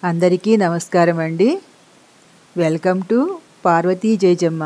అందరికీ నమస్కారం అండి వెల్కమ్ టు పార్వతీ జయజమ్మ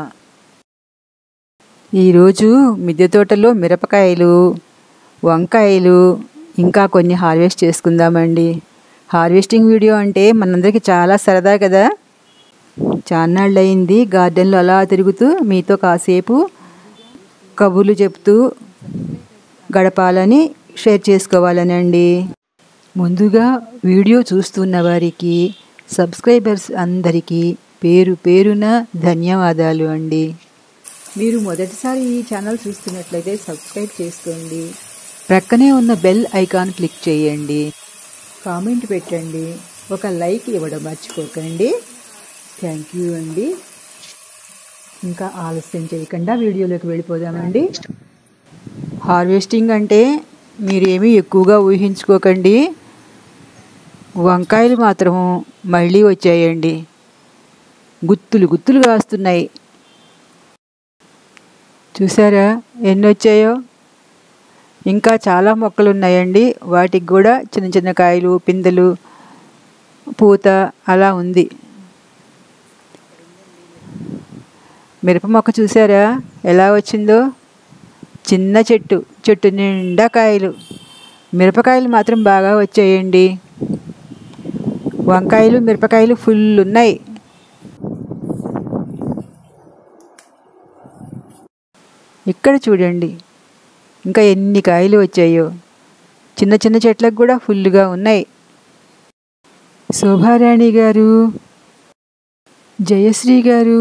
ఈరోజు మిద్దె తోటలో మిరపకాయలు వంకాయలు ఇంకా కొన్ని హార్వెస్ట్ చేసుకుందామండి హార్వెస్టింగ్ వీడియో అంటే మనందరికీ చాలా సరదా కదా చాన్నాళ్ళు అయింది గార్డెన్లో అలా తిరుగుతూ మీతో కాసేపు కబుర్లు చెప్తూ గడపాలని షేర్ చేసుకోవాలని అండి ముందుగా వీడియో చూస్తున్న వారికి సబ్స్క్రైబర్స్ అందరికీ పేరు పేరున ధన్యవాదాలు అండి మీరు మొదటిసారి ఈ ఛానల్ చూస్తున్నట్లయితే సబ్స్క్రైబ్ చేసుకోండి ప్రక్కనే ఉన్న బెల్ ఐకాన్ క్లిక్ చేయండి కామెంట్ పెట్టండి ఒక లైక్ ఇవ్వడం మర్చిపోకండి థ్యాంక్ యూ అండి ఇంకా ఆలస్యం చేయకుండా వీడియోలోకి వెళ్ళిపోదామండి హార్వెస్టింగ్ అంటే మీరేమీ ఎక్కువగా ఊహించుకోకండి వంకాయలు మాత్రం మళ్ళీ వచ్చాయండి గుత్తులు గుత్తులు కాస్తున్నాయి చూసారా ఎన్ని వచ్చాయో ఇంకా చాలా మొక్కలు ఉన్నాయండి వాటికి కూడా చిన్న చిన్న కాయలు పిందెలు పూత అలా ఉంది మిరప మొక్క చూసారా ఎలా వచ్చిందో చిన్న చెట్టు చెట్టు నిండా కాయలు మిరపకాయలు మాత్రం బాగా వచ్చాయండి వంకాయలు మిరపకాయలు ఫుల్ ఉన్నాయి ఇక్కడ చూడండి ఇంకా ఎన్ని కాయలు వచ్చాయో చిన్న చిన్న చెట్లకు కూడా ఫుల్గా ఉన్నాయి శోభారాణి గారు జయశ్రీ గారు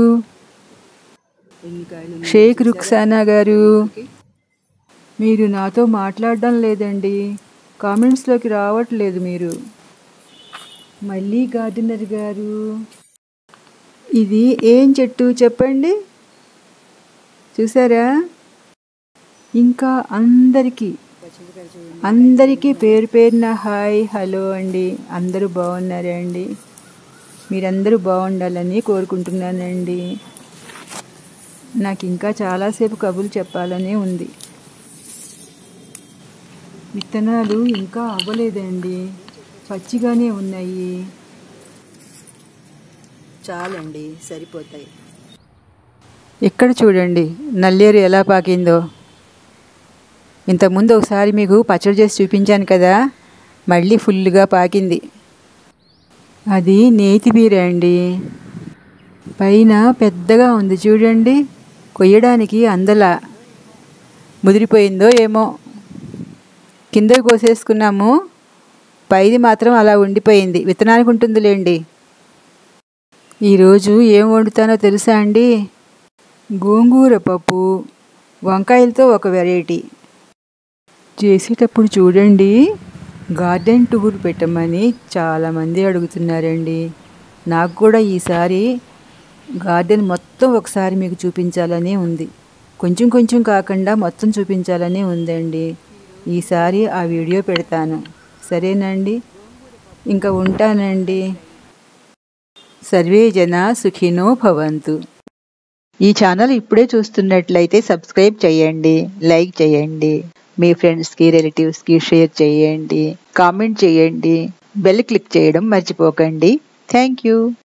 షేక్ రుక్సానా గారు మీరు నాతో మాట్లాడడం లేదండి కామెంట్స్లోకి రావట్లేదు మీరు మళ్ళీ గార్డెనర్ గారు ఇది ఏం చెట్టు చెప్పండి చూసారా ఇంకా అందరికీ అందరికీ పేరు పేరున హాయ్ హలో అండి అందరూ బాగున్నారా అండి మీరందరూ బాగుండాలని కోరుకుంటున్నానండి నాకు ఇంకా చాలాసేపు కబుర్లు చెప్పాలని ఉంది విత్తనాలు ఇంకా అవ్వలేదండి పచ్చిగానే ఉన్నాయి చాలండి సరిపోతాయి ఇక్కడ చూడండి నల్లేరు ఎలా పాకిందో ఇంతకుముందు ఒకసారి మీకు పచ్చడి చేసి చూపించాను కదా మళ్ళీ ఫుల్గా పాకింది అది నేతి బీర అండి పైన పెద్దగా ఉంది చూడండి కొయ్యడానికి అందలా ముదిరిపోయిందో ఏమో కింద కోసేసుకున్నాము పైది మాత్రం అలా ఉండిపోయింది విత్తనానికి ఉంటుందిలేండి ఈరోజు ఏం వండుతానో తెలుసా అండి గోంగూర పప్పు వంకాయలతో ఒక వెరైటీ చేసేటప్పుడు చూడండి గార్డెన్ టూర్ పెట్టమని చాలామంది అడుగుతున్నారండి నాకు కూడా ఈసారి గార్డెన్ మొత్తం ఒకసారి మీకు చూపించాలని ఉంది కొంచెం కొంచెం కాకుండా మొత్తం చూపించాలని ఉందండి ఈసారి ఆ వీడియో పెడతాను సరేనండి ఇంకా ఉంటానండి సర్వే జన సుఖినో భవంతు ఈ ఛానల్ ఇప్పుడే చూస్తున్నట్లయితే సబ్స్క్రైబ్ చేయండి లైక్ చేయండి మీ ఫ్రెండ్స్కి రిలేటివ్స్కి షేర్ చేయండి కామెంట్ చేయండి బెల్ క్లిక్ చేయడం మర్చిపోకండి థ్యాంక్ యూ